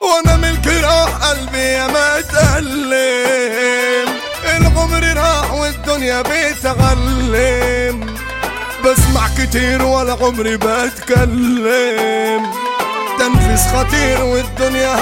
وانا ملك راح قلبي يا ما تألم العمر راح والدنيا بتغلم بسمع كتير ولا عمري بتكلم تنفيس خطير والدنيا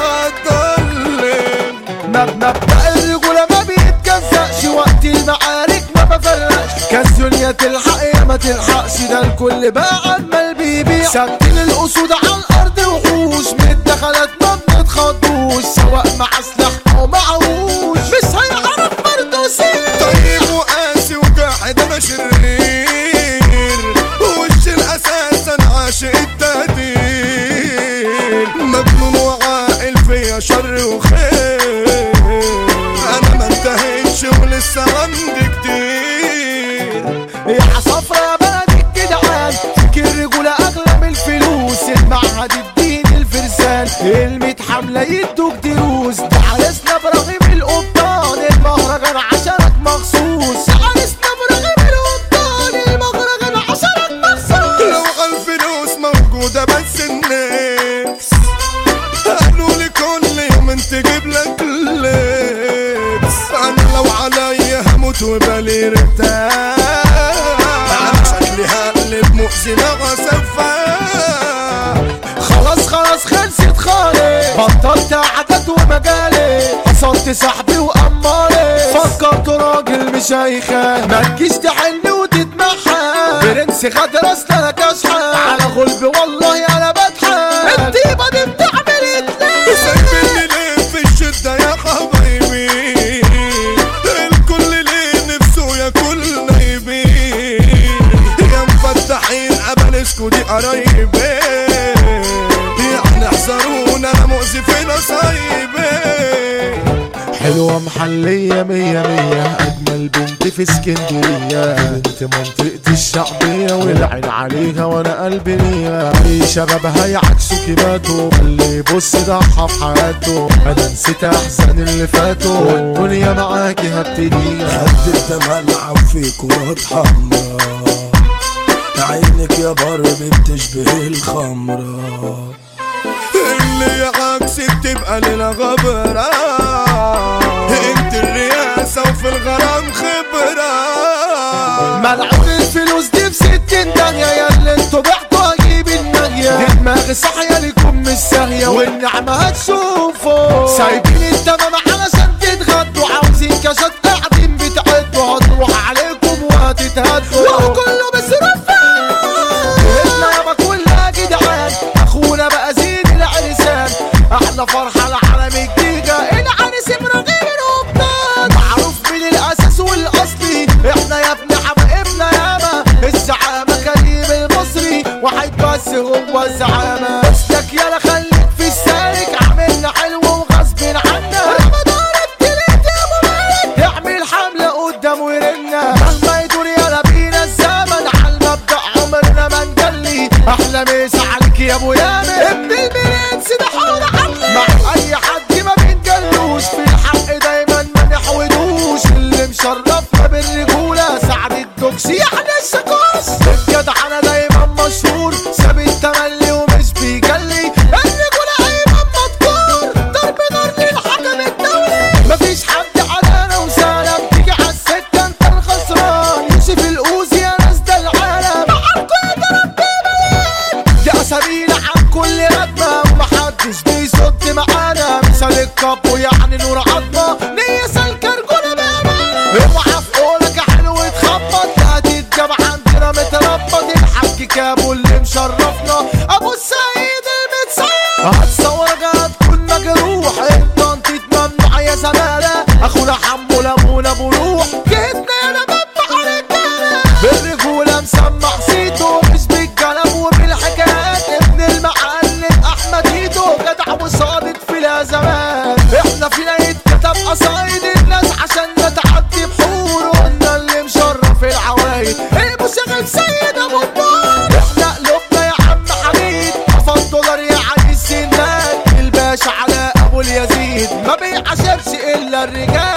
هتضلم مبدأ الرجولة ما بيتجزأش وقت المعارك ما بفرقش كالدنيا تلحق يا ما تلحقش ده الكل بقى عمال بيبيع ساكتين الأسود على الأرض وحوش من الدخلات ما بنتخضوش سواء مع سلاح أو معهوش مش هيعرف برضه سير طيب وقاسي وقاعد انا شرير وش الاساس انا عاشق التهديد مجنون وعاقل فيا شر وخير انا ما انتهيتش ولسه عندي كتير يا عصافرة يا بلد الجدعان فكر الرجولة أغلى من الفلوس المعهد الدين الفرسان الميت حملة يدوك دروس ده عرسنا إبراهيم القبطان المهرجان عشانك مخصوص عرسنا إبراهيم القبطان المهرجان عشانك مخصوص لو الفلوس موجودة بس النفس قالوا لي كل يوم انت جيب لك لبس انا لو عليا هموت وبالي ارتاح انا شكلي هقلب مؤذي مع سفاح خلاص خلاص خلصت خالص بطلت عدد ومجالي حصلت صاحبي وأمالي فكرت راجل مش هيخان ما تجيش تحن وتتمحى برنس غدر اصلا كشحة على غلب والله انا بضحك الطيبة دي بتعمل اتنين سايبني ليه في الشدة يا حبايبي الكل ليه نفسه ياكل نايبين يا مفتحين قبلسكوا دي قرايبي يعني احذرونا انا مؤذي في نصايبي حلوة محلية مية مية أجمل بنت في اسكندرية بنت منطقتي الشعبية والعين عليها وأنا قلبي ليها أي شباب هيعكسوا كباته اللي يبص ضحى في حياته أنا نسيت أحزان اللي فاتوا والدنيا معاكي هبتديها قد الدمع في كرات حمرا عينك يا بربي بتشبه الخمرة اللي عكسك تبقى لنا غبرة انت الرئاسة وفي الغرام خبرة ملعون الفلوس دي في ستين داهية يا اللي انتوا بعتوا هجيب الناهية دي دماغي صاحية لكم مش ساهية والنعمة هتشوفوا سايبين التمام علشان تتغدوا عاوزين كاشات قاعدين بتعدوا هتروح عليكم وهتتهدوا لو كله بيصرف احنا يابا كلها جدعان اخونا بقى زين العرسان احلى فرحة العالم الجيجا العرس ابراهيم القبطان معروف من الاساس والاصلي احنا يا ابن حبايبنا ياما الزعامة كريم المصري واحد بس هو الزعامة اسلك يالا خليك في السالك عملنا حلو وغصب عنا رمضان التلات يا ابو مالك اعمل حملة قدام ورنا مهما يدور يالا بينا الزمن على المبدأ عمرنا ما نجلي احلى مسا عليك يا ابو يامر ابن البرنس ده حول عقلي مع اي حد ما بنجلوش في الحق دايما ما نحودوش اللي مشرفنا بالرجولة سعد الدوكسي احنا الشكوش الجدع انا دايما مشهور ساب التملي ومش بيجلي الرجولة ايمن مذكور ضرب نار للحكم الدولي مفيش حد عدانا وسالم تيجي عالسكة انت الخسران يوسف الاوزي يا ناس ده العالم معاكوا يا ضرب دي اسامينا عن كل ردنا ومحدش بيصد معانا مثال الكابو يعني نور عظمة نية سالكة رجولة بأمانة اوعى في قولك يا حلو تخبط هتتجاب عندنا متربط الحاج كابو اللي مشرفنا ابو السيد المتصيد هتصورك هتكون مجروح التنطيط ممنوع يا زمالة اخونا حمو لمون ابو روح جبنا يا نبض على بالرجولة مسمع صيته مش بالكلام وبالحكايات ابن المعلم احمد ايدو جدع وصادق في الازمات احنا فينا يتكتب قصايد الناس عشان نتعدي بحور قلنا اللي مشرف العوايد المشغل سيد ابو النور احنا قلوبنا يا عم حميد قفل دولار يا علي السندان الباشا علاء ابو اليزيد ما بيعشرش الا الرجال